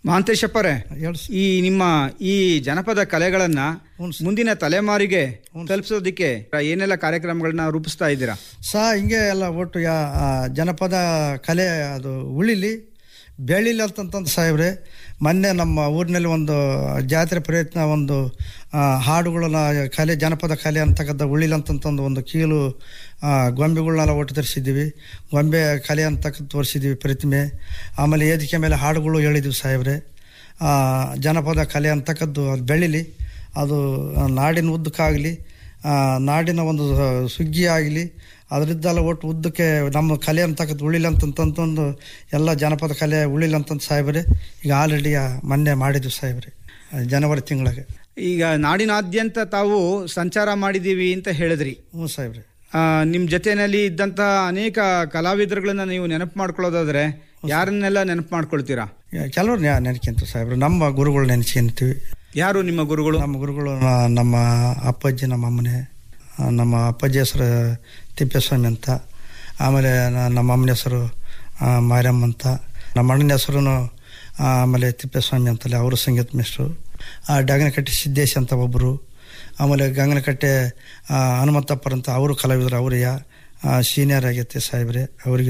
ಮಹಾಂತೇಶಪ್ಪರೇ ಹೇಳಿ ಈ ನಿಮ್ಮ ಈ ಜನಪದ ಕಲೆಗಳನ್ನ ಹ್ಞೂ ಸರ್. ಮುಂದಿನ ತಲೆಮಾರಿಗೆ ತಲುಪಿಸೋದಿಕ್ಕೆ ಏನೆಲ್ಲ ಕಾರ್ಯಕ್ರಮಗಳನ್ನ ರೂಪಿಸ್ತಾ ಇದ್ದೀರಾ ಸಹ ಹಿಂಗೆ ಎಲ್ಲ ಒಟ್ಟು ಯಾ ಆ, ಜನಪದ ಕಲೆ ಅದು ಉಳಿಲಿ ಬೆಳಿಲಿ ಅಂತಂತಂದು ಸಾಹೇಬ್ರೆ ಮೊನ್ನೆ ನಮ್ಮ ಊರಿನಲ್ಲಿ ಒಂದು ಜಾತ್ರೆ ಪ್ರಯತ್ನ ಒಂದು ಆ, ಹಾಡುಗಳನ್ನ ಕಲೆ ಜನಪದ ಕಲೆ ಅಂತಕ್ಕಂಥ ಉಳಿಲಿ ಅಂತಂತಂದು ಒಂದು ಕೀಲು ಆ, ಗೊಂಬೆಗಳ್ನೆಲ್ಲ ಒಟ್ಟು ತರಿಸಿದ್ದೀವಿ ಗೊಂಬೆ ಕಲೆ ಅಂತಕ್ಕಂಥ ತೋರಿಸಿದ್ದೀವಿ ಪ್ರತಿಮೆ ಆಮೇಲೆ ವೇದಿಕೆ ಮೇಲೆ ಹಾಡುಗಳು ಹೇಳಿದ್ವಿ ಸಾಹೇಬ್ರೆ ಆ, ಜನಪದ ಕಲೆ ಅಂತಕ್ಕದ್ದು ಅದು ಬೆಳಿಲಿ ಅದು ನಾಡಿನ ಉದ್ದಕ್ಕಾಗಲಿ ನಾಡಿನ ಒಂದು ಸುಗ್ಗಿ ಆಗಲಿ ಅದರಿದ್ದೆಲ್ಲ ಒಟ್ಟು ಉದ್ದಕ್ಕೆ ನಮ್ಮ ಕಲೆ ಅಂತಕ್ಕದ್ದು ಉಳಿಲಿ ಅಂತಂತಂದು ಎಲ್ಲ ಜನಪದ ಕಲೆ ಉಳಿಲಿ ಅಂತಂದು ಸಾಹೇಬ್ರೆ ಈಗ ಆಲ್ರೆಡಿ ಮೊನ್ನೆ ಮಾಡಿದ್ವಿ ಸಾಹೇಬ್ರೆ ಜನವರಿ ತಿಂಗಳಿಗೆ ಈಗ ನಾಡಿನಾದ್ಯಂತ ತಾವು ಸಂಚಾರ ಮಾಡಿದೀವಿ ಅಂತ ಹೇಳಿದ್ರಿ ಹ್ಞೂ ಸಾಹೇಬ್ರೆ ಆ, ನಿಮ್ ಜೊತೆನಲ್ಲಿ ಇದ್ದಂತ ಅನೇಕ ಕಲಾವಿದರುಗಳನ್ನ ನೀವು ನೆನಪು ಮಾಡ್ಕೊಳ್ಳೋದಾದ್ರೆ ಯಾರನ್ನೆಲ್ಲ ನೆನಪು ಮಾಡ್ಕೊಳ್ತೀರಾ ಕೆಲವ್ರು ನೆನಕಿಂತ ಸಾಹೇಬ್ರೆ ನಮ್ಮ ಗುರುಗಳು ನೆನೆಸ್ಕೊಂತೀವಿ ಯಾರು ನಿಮ್ಮ ಗುರುಗಳು ನಮ್ಮ ಗುರುಗಳು ನ- ನಮ್ಮ ಅಪ್ಪಾಜಿ ನಮ್ಮ ಅಮ್ಮನೆ ಆ, ನಮ್ಮ ಅಪ್ಪಾಜಿ ಹೆಸರು ತಿಪ್ಪೇಸ್ವಾಮಿ ಅಂತ ಆಮೇಲೆ ನ- ನಮ್ಮ ಅಮ್ಮನ ಹೆಸರು ಆ, ಮಾರಮ್ಮ ಅಂತ ನಮ್ಮ ಅಣ್ಣನ ಹೆಸರು ಆಮೇಲೆ ತಿಪ್ಪೇಸ್ವಾಮಿ ಅಂತಲೇ ಅವರು ಸಂಗೀತ ಮಿಸ್ಟ್ರು ಡಗನಕಟ್ಟೆ ಸಿದ್ದೇಶ್ ಅಂತ ಒಬ್ಬರು ಆಮೇಲೆ ಗಂಗನಕಟ್ಟೆ ಆ, ಹನುಮಂತಪ್ಪರ್ ಅಂತ ಅವರು ಕಲಾವಿದರು ಅವರಿಗೆ ಸೀನಿಯರ್ ಆಗೈತೆ ಸಾಹೇಬ್ರೆ ಅವರಿಗೆ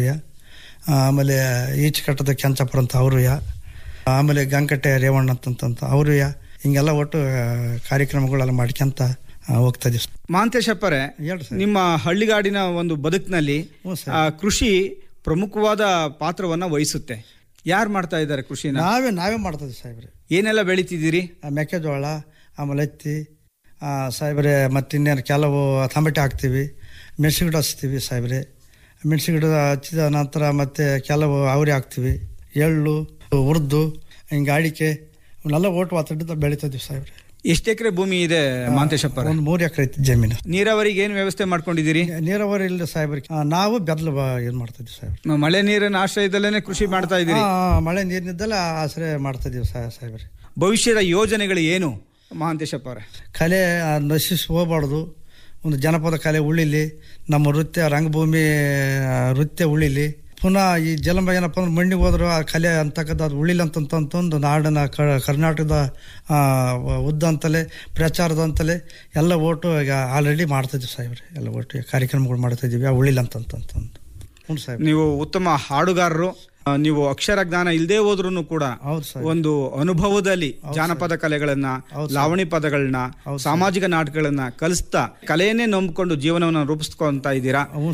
ಆಮೇಲೆ ಈಚಕಟ್ಟದ ಕೆಂಚಪ್ಪರ್ ಅಂತ ಅವರು ಆಮೇಲೆ ಗಂಗಕಟ್ಟೆ ರೇವಣ್ಣ ಅಂತಂತ ಅವರು ಹಿಂಗೆಲ್ಲ ಒಟ್ಟು ಆ, ಕಾರ್ಯಕ್ರಮಗಳೆಲ್ಲ ಮಾಡ್ಕೊಂತ ಆ, ಹೋಗ್ತಾ ಇದೀವಿ ಮಹಾಂತೇಶಪ್ಪರೇ ಹೇಳ್ರಿ ಸರ್ ನಿಮ್ಮ ಹಳ್ಳಿಗಾಡಿನ ಒಂದು ಬದುಕಿನಲ್ಲಿ ಹ್ಞೂ ಸರ್ ಆ, ಕೃಷಿ ಪ್ರಮುಖವಾದ ಪಾತ್ರವನ್ನ ವಹಿಸುತ್ತೆ ಯಾರು ಮಾಡ್ತಾ ಇದ್ದಾರೆ ಕೃಷಿನ ನಾವೇ ನಾವೇ ಮಾಡ್ತದೆ ಸಾಹೇಬ್ರೆ ಏನೆಲ್ಲ ಬೆಳಿತಿದ್ದೀರಿ ಆ, ಮೆಕ್ಕೆಜೋಳ ಆಮೇಲೆ ಹತ್ತಿ ಆ, ಸಾಹೇಬ್ರೆ ಮತ್ತು ಇನ್ನೇನು ಕೆಲವು ಟೊಮೆಟೊ ಹಾಕ್ತೀವಿ ಮೆಣಸು ಗಿಡ ಹಚ್ತೀವಿ ಸಾಹೇಬ್ರೆ ಮೆಣಸು ಗಿಡ ಹಚ್ಚಿದ ನಂತರ ಮತ್ತೆ ಕೆಲವು ಅವರಿ ಹಾಕ್ತೀವಿ ಎಳ್ಳು ಉರ್ದು ಹಿಂಗೆ ಅಡಿಕೆ ಇವನ್ನೆಲ್ಲ ಓಟು ಒತ್ತಡದ ಬೆಳಿತಿದ್ವಿ ಸಾಹೇಬ್ರೆ ಎಷ್ಟು ಎಕರೆ ಭೂಮಿ ಇದೆ ಮಹಾಂತೇಶಪ್ಪರ ಒಂದು ಮೂರು ಎಕರೆ ಐತಿ ಜಮೀನು ನೀರಾವರಿಗೆ ಏನು ವ್ಯವಸ್ಥೆ ಮಾಡ್ಕೊಂಡಿದ್ದೀರಿ ನೀರಾವರಿ ಇಲ್ಲ ಸಾಹೇಬ್ರೆ ಆ, ನಾವು ಬೆದ್ಲು ಬಾ ಏನು ಮಾಡ್ತಿದ್ವಿ ಸಾಹೇಬ್ರೆ ಮ- ಮಳೆ ನೀರಿನ ಆಶ್ರಯದಲ್ಲೇನೆ ಕೃಷಿ ಮಾಡ್ತಾ ಇದ್ದೀರಿ ಆ, ಮಳೆ ನೀರಿನಿದ್ದೆಲ್ಲ ಆಶ್ರಯ ಮಾಡ್ತಿದ್ದೀವಿ ಸಾಹೇಬ್ ಸಾಹೇಬ್ರೆ ಭವಿಷ್ಯದ ಯೋಜನೆಗಳು ಏನು ಮಹಾಂತೇಶಪ್ಪ ಅವರೇ ಕಲೆ ಆ, ನಶಿಸಿ ಹೋಗ್ಬಾರ್ದು ಒಂದು ಜನಪದ ಕಲೆ ಉಳಿಲಿ ನಮ್ಮ ನೃತ್ಯ ರಂಗಭೂಮಿ ಆ, ನೃತ್ಯ ಉಳಿಲಿ ಪುನಃ ಈ ಜಲಂಬ ಏನಪ್ಪ ಅಂದ್ರೆ ಮಣ್ಣಿಗೆ ಹೋದ್ರು ಆ ಕಲೆ ಅಂತಕ್ಕದ್ದು ಅದು ಉಳಿಲಿ ಅಂತಂತಂದು ನಾಡಿನ ಕ- ಕರ್ನಾಟಕದ ಆ, ಉದ್ದಂತಲೇ ಪ್ರಚಾರದಂತಲೇ ಎಲ್ಲ ಓಟು ಈಗ ಆಲ್ರೆಡಿ ಮಾಡ್ತಿದ್ವಿ ಸಾಹೇಬ್ರೆ ಎಲ್ಲ ಒಟ್ಟು ಕಾರ್ಯಕ್ರಮಗಳು ಮಾಡ್ತಿದ್ದೀವಿ ಆ ಉಳಿಲಿ ಅಂತಂತಂದು ಹ್ಞೂ ಸಾಹೇಬ್ ನೀವು ಉತ್ತಮ ಹಾಡುಗಾರರು ಆ, ನೀವು ಅಕ್ಷರ ಜ್ಞಾನ ಇಲ್ಲದೆ ಹೋದ್ರೂ ಕೂಡ ಹೌದು ಸರ್ ಒಂದು ಅನುಭವದಲ್ಲಿ ಜಾನಪದ ಕಲೆಗಳನ್ನ ಹೌದು ಸರ್. ಲಾವಣಿ ಪದಗಳನ್ನ ಹೌದು ಸರ್. ಸಾಮಾಜಿಕ ನಾಟಕಗಳನ್ನ ಕಲಿಸ್ತಾ ಕಲೆಯನ್ನೇ ನಂಬಿಕೊಂಡು ಜೀವನವನ್ನು ರೂಪಿಸ್ಕೊಂತ ಇದ್ದೀರಾ ಹ್ಞೂ